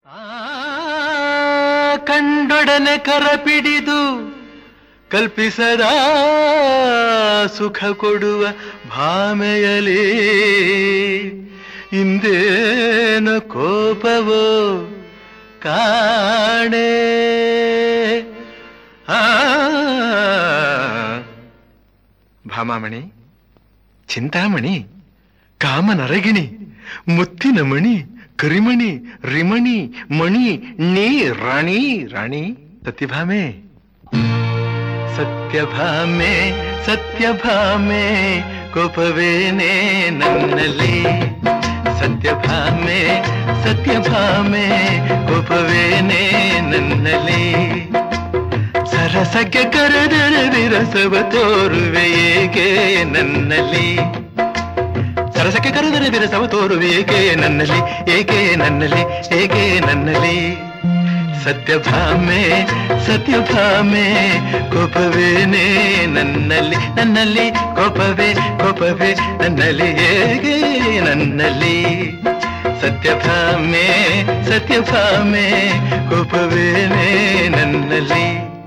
ಕಂಡೊಡನೆ ಕರಪಿಡಿದು ಕಲ್ಪಿಸದ ಸುಖ ಕೊಡುವ ಭಾಮೆಯಲಿ ಇಂದೇನ ಕೋಪವೋ ಕಾಣೆ ಆ ಭಾಮಾಮಣಿ ಚಿಂತಾಮಣಿ ಕಾಮನರಗಿಣಿ ಮುತ್ತಿನ ಮಣಿ ಕರಿಮಣಿ ರಿಮಣಿ ಮಣಿ ನೀ ರಾಣಿ ರಾಣಿ ಸತ್ಯಭಾಮೆ ಸತ್ಯಭಾಮೆ ಸತ್ಯಭಾಮೆ ಕೋಪವೇನೆ ನನ್ನಲ್ಲಿ ಸತ್ಯಭಾಮೆ ಸತ್ಯಭಾಮೆ ಕೋಪವೇನೆ ನನ್ನಲ್ಲಿ ಸರಸಕ್ಕೆ ಕರೆದರೆ ವಿರಸವ ತೋರುವೆ ಏಕೆ ನನ್ನಲ್ಲಿ ಸರಸಕ್ಕೆ ಕರೆದರೆ ವಿರಸವ ತೋರುವೆ ಏಕೆ ನನ್ನಲ್ಲಿ ಏಕೆ ನನ್ನಲ್ಲಿ ಏಕೆ ನನ್ನಲ್ಲಿ ಸತ್ಯಭಾಮೆ ಸತ್ಯಭಾಮೆ ಕೋಪವೇನೆ ನನ್ನಲ್ಲಿ ನನ್ನಲ್ಲಿ ಕೋಪವೇ ಕೋಪವೇ ನನ್ನಲ್ಲಿ ಹೇಗೆ ನನ್ನಲ್ಲಿ ಸತ್ಯಭಾಮೆ ಸತ್ಯಭಾಮೆ ಕೋಪವೇನೆ ನನ್ನಲ್ಲಿ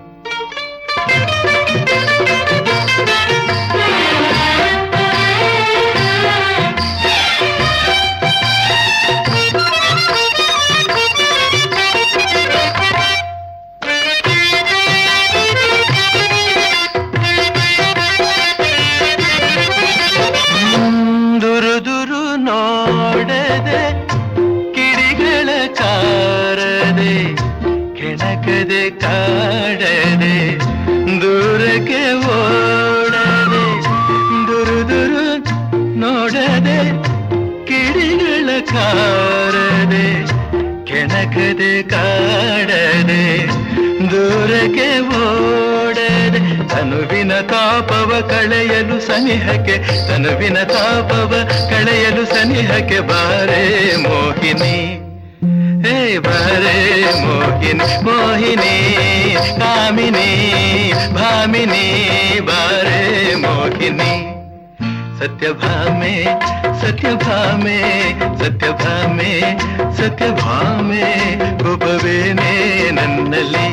ದುರು ದುರು ನೋಡದೆ ಕಿಡಿಗಳ ಕಾರದೆ ಕೆಣಕದೆ ಕಾಡದೆ ದೂರಕ್ಕೆ ಓಡದೆ ದುರು ದುರು ನೋಡದೆ ಕಿಡಿಗಳ ಕಾರದೆ ಕೆಣಕದೆ ಕಾಡದೆ ದೂರಕ್ಕೆ ಓಡದೆ ತನುವಿನ ತಾಪವ ಕಳೆಯಲು ಸನಿಹಕ್ಕೆ ತನುವಿನ ತಾಪವ ಕಳೆಯಲು ಸನಿಹಕ್ಕೆ ಬಾರೆ ಮೋಹಿನಿ ಹೇ ಬಾರೆ ಮೋಹಿನಿ ಮೋಹಿನಿ ಕಾಮಿನಿ ಭಾಮಿನಿ ಬಾರೆ ಮೋಹಿನಿ ಸತ್ಯಭಾಮೆ ಸತ್ಯಭಾಮೆ ಸತ್ಯಭಾಮೆ ಸತ್ಯಭಾಮೆ ಕೋಪವೇನೆ ನನ್ನಲ್ಲಿ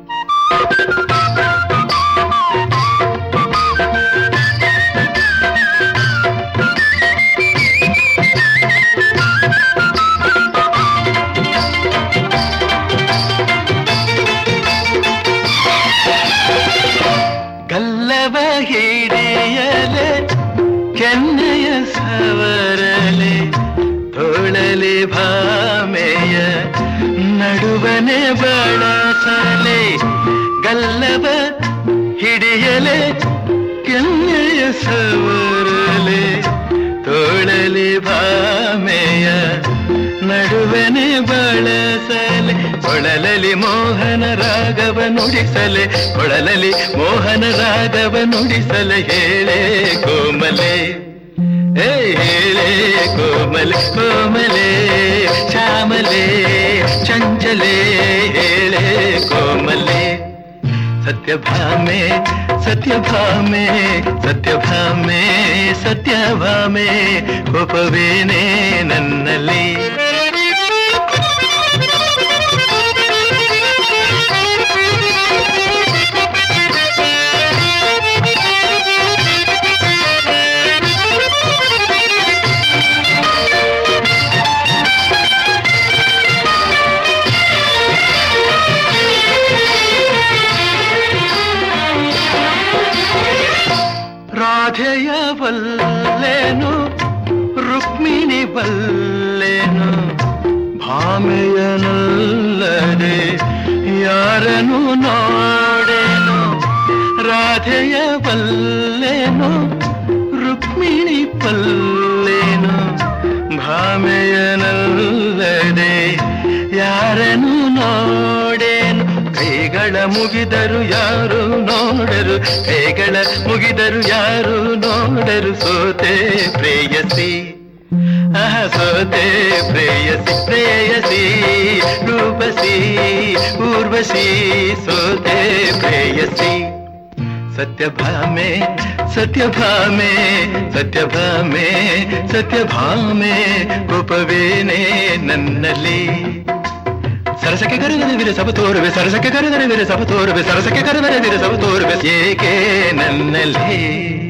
ಗಲ್ಲವ ಹಿಡಿಯಲೆ ಕೆನ್ನೆಯ ಸವರಲೆ ತೋಳಲೆ ಭಾಮೆಯ ನಡುವನೆ ಬಳಸಲೆ ಗಲ್ಲವ ಹಿಡಿಯಲೆ ಕೆನ್ನೆಯ ಸವರಲೆ ತೋಳಲೆ ಭಾಮೆಯ ನಡುವನೆ ಬಳಸಲೆ ಕೊಳಲಲಿ ಮೋಹನ ರಾಗವ ನುಡಿಸಲೆ ಕೊಳಲಲಿ ಮೋಹನ ರಾಗವ ನುಡಿಸಲೆ ಹೇಳೆ ಕೋಮಲೆ ಏ ಹೇಳೆ ಕೋಮಲೆ ಕೋಮಲೆ ಶ್ಯಾಮಲೆ ಚಂಚಲೆ ಹೇಳೆ ಕೋಮಲೆ ಸತ್ಯಭಾಮೆ ಸತ್ಯಭಾಮೆ ಸತ್ಯಭಾಮೆ ಸತ್ಯಭಾಮೆ ಕೋಪವೇನೆ ನನ್ನಲ್ಲಿ ರಾಧೆಯ ಬಲ್ಲೆನು ರುಕ್ಮಿಣಿ ಬಲ್ಲೆನು ಭಾಮೆಯನಲ್ಲದೆ ಯಾರನು ನೋಡೆನು ರಾಧೆಯ ಬಲ್ಲೆನು ರುಕ್ಮಿಣಿ ಪಲ್ಲೆನು ಭಾಮೆಯನಲ್ಲದೆ ಯಾರನು ನೋಡೆನು ಕೈಗಳ ಮುಗಿದರು ಯಾರು ನೋಡರು ಕೈಗಳ ಮುಗಿದರು ಯಾರು ನೋಡರು ಸೋತೆ ಪ್ರೇಯಸಿ ಅಹ ಸೋತೆ ಪ್ರೇಯಸಿ ಪ್ರೇಯಸಿ ರೂಪಸಿ ಊರ್ವಶಿ ಸೋತೆ ಪ್ರೇಯಸಿ ಸತ್ಯಭಾಮೆ ಸತ್ಯಭಾಮೆ ಸತ್ಯಭಾಮೆ ಸತ್ಯಭಾಮೆ ಕೋಪವೇನೆ ನನ್ನಲ್ಲಿ ಸರಸಕ್ಕೆ ಕರೆದರೆ ವಿರಸವ ತೋರುವೆ ಸರಸಕ್ಕೆ ಕರೆದರೆ ವಿರಸವ ತೋರುವೆ ಸರಸಕ್ಕೆ ಕರೆದರೆ ವಿರಸವ ತೋರುವೆ ಏಕೆ ನನ್ನಲ್ಲಿ